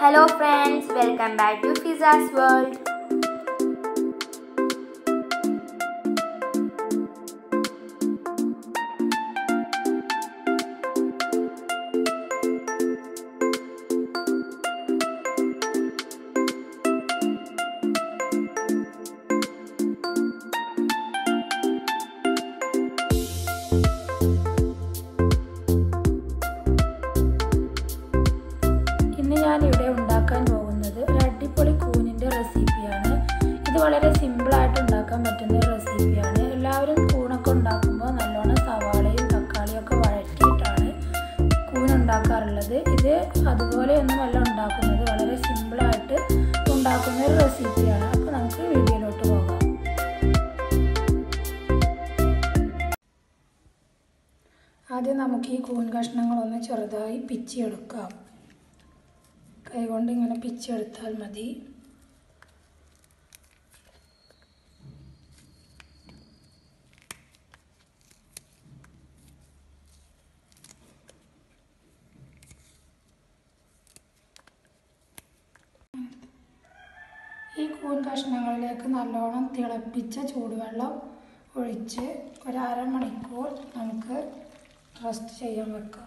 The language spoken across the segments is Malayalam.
Hello friends, welcome back to Fizza's World. ഇന്ന് ഞാൻ ഇവിടെ ഉണ്ടാക്കാൻ പോകുന്നത് ഒരു അടിപൊളി കൂനിൻ്റെ റെസിപ്പിയാണ് ഇത് വളരെ സിമ്പിളായിട്ട് ഉണ്ടാക്കാൻ പറ്റുന്ന ഒരു റെസിപ്പിയാണ് എല്ലാവരും കൂണൊക്കെ ഉണ്ടാക്കുമ്പോൾ നല്ലോണം സവാളയും തക്കാളിയും ഒക്കെ വഴറ്റിയിട്ടാണ് കൂൺ ഉണ്ടാക്കാറുള്ളത് ഇത് അതുപോലെയൊന്നുമല്ല ഉണ്ടാക്കുന്നത് വളരെ സിമ്പിളായിട്ട് ഉണ്ടാക്കുന്ന ഒരു റെസിപ്പിയാണ് അപ്പോൾ നമുക്ക് വീഡിയോയിലോട്ട് പോകാം ആദ്യം നമുക്ക് ഈ കൂൺ കഷ്ണങ്ങളൊന്ന് ചെറുതായി പിച്ചിയെടുക്കാം കൈകൊണ്ട് ഇങ്ങനെ പിച്ചെടുത്താൽ മതി ഈ കൂൺ കഷ്ണങ്ങളിലേക്ക് നല്ലോണം തിളപ്പിച്ച ചൂടുവെള്ളം ഒഴിച്ച് ഒരു അരമണിക്കൂർ നമുക്ക് റെസ്റ്റ് ചെയ്യാൻ വെക്കാം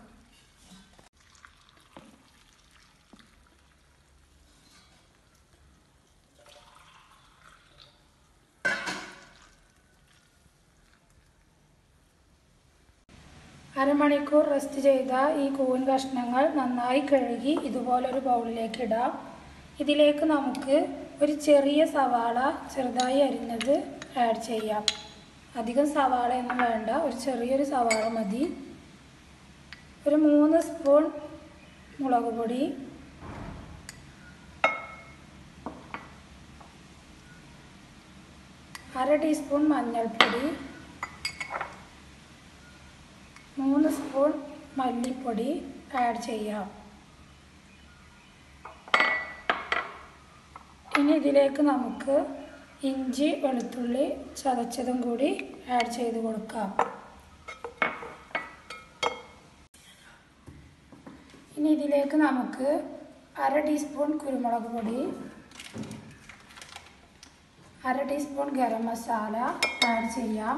അരമണിക്കൂർ റെസ്റ്റ് ചെയ്ത ഈ കൂൻ കഷ്ണങ്ങൾ നന്നായി കഴുകി ഇതുപോലൊരു ബൗളിലേക്ക് ഇടാം ഇതിലേക്ക് നമുക്ക് ഒരു ചെറിയ സവാള ചെറുതായി അരിഞ്ഞത് ആഡ് ചെയ്യാം അധികം സവാളയൊന്നും വേണ്ട ഒരു ചെറിയൊരു സവാള മതി ഒരു മൂന്ന് സ്പൂൺ മുളക് പൊടി അര ടീസ്പൂൺ മഞ്ഞൾപ്പൊടി മൂന്ന് സ്പൂൺ മല്ലിപ്പൊടി ആഡ് ചെയ്യാം ഇനി ഇതിലേക്ക് നമുക്ക് ഇഞ്ചി വെളുത്തുള്ളി ചതച്ചതും കൂടി ആഡ് ചെയ്ത് കൊടുക്കാം ഇനി ഇതിലേക്ക് നമുക്ക് അര ടീസ്പൂൺ കുരുമുളക് പൊടി അര ടീസ്പൂൺ ഗരം മസാല ആഡ് ചെയ്യാം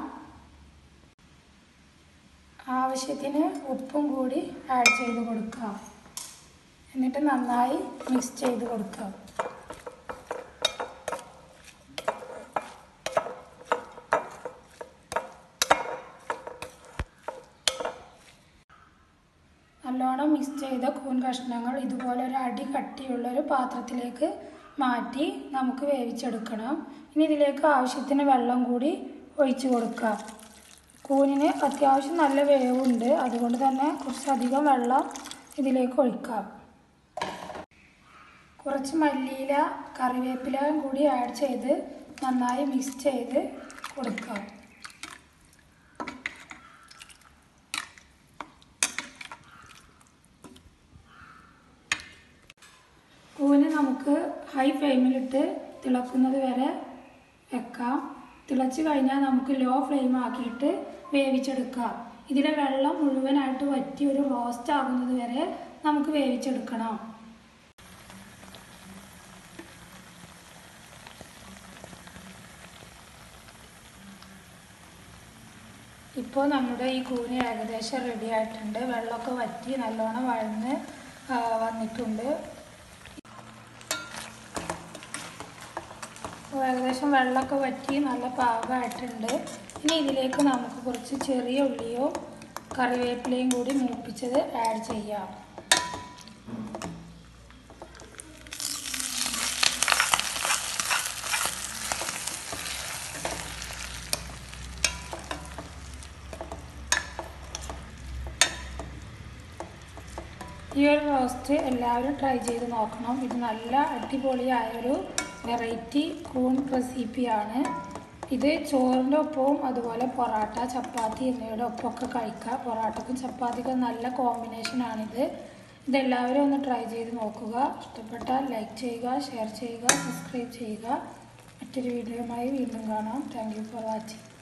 ആവശ്യത്തിന് ഉപ്പും കൂടി ആഡ് ചെയ്ത് കൊടുക്കാം എന്നിട്ട് നന്നായി മിക്സ് ചെയ്ത് കൊടുക്കാം നല്ലോണം മിക്സ് ചെയ്ത കൂൺ കഷ്ണങ്ങൾ ഇതുപോലെ ഒരു അടി കട്ടിയുള്ള ഒരു പാത്രത്തിലേക്ക് മാറ്റി നമുക്ക് വേവിച്ചെടുക്കണം ഇനി ഇതിലേക്ക് ആവശ്യത്തിന് വെള്ളം കൂടി ഒഴിച്ചു കൊടുക്കാം കൂനിന് അത്യാവശ്യം നല്ല വേവുണ്ട് അതുകൊണ്ട് തന്നെ കുറച്ചധികം വെള്ളം ഇതിലേക്ക് ഒഴിക്കാം കുറച്ച് മല്ലിയില കറിവേപ്പിലയും കൂടി ആഡ് ചെയ്ത് നന്നായി മിക്സ് ചെയ്ത് കൊടുക്കാം കൂന് നമുക്ക് ഹൈ ഫ്ലെയിമിലിട്ട് തിളക്കുന്നത് വരെ വെക്കാം തിളച്ച് കഴിഞ്ഞാൽ നമുക്ക് ലോ ഫ്ലെയിം ആക്കിയിട്ട് വേവിച്ചെടുക്കാം ഇതിലെ വെള്ളം മുഴുവനായിട്ട് വറ്റി ഒരു റോസ്റ്റ് ആകുന്നത് വരെ നമുക്ക് വേവിച്ചെടുക്കണം ഇപ്പോൾ നമ്മുടെ ഈ കൂന് ഏകദേശം റെഡി ആയിട്ടുണ്ട് വെള്ളമൊക്കെ വറ്റി നല്ലോണം വഴന്ന് വന്നിട്ടുണ്ട് അപ്പോൾ ഏകദേശം വെള്ളമൊക്കെ വറ്റി നല്ല പാകമായിട്ടുണ്ട് ഇനി ഇതിലേക്ക് നമുക്ക് കുറച്ച് ചെറിയ ഉള്ളിയോ കറിവേപ്പിലയും കൂടി മൂപ്പിച്ചത് ആഡ് ചെയ്യാം ഈ ഒരു റോസ്റ്റ് എല്ലാവരും ട്രൈ ചെയ്ത് നോക്കണം ഇത് നല്ല അടിപൊളിയായൊരു വെറൈറ്റി കൂൺ റെസിപ്പിയാണ് ഇത് ചോറിൻ്റെ ഒപ്പവും അതുപോലെ പൊറാട്ട ചപ്പാത്തി എന്നിവയുടെ ഒപ്പമൊക്കെ കഴിക്കുക പൊറാട്ടക്കും ചപ്പാത്തിക്കും നല്ല കോമ്പിനേഷനാണിത് ഇതെല്ലാവരും ഒന്ന് ട്രൈ ചെയ്ത് നോക്കുക ഇഷ്ടപ്പെട്ടാൽ ലൈക്ക് ചെയ്യുക ഷെയർ ചെയ്യുക സബ്സ്ക്രൈബ് ചെയ്യുക മറ്റൊരു വീഡിയോയുമായി വീണ്ടും കാണാം താങ്ക് ഫോർ വാച്ചിങ്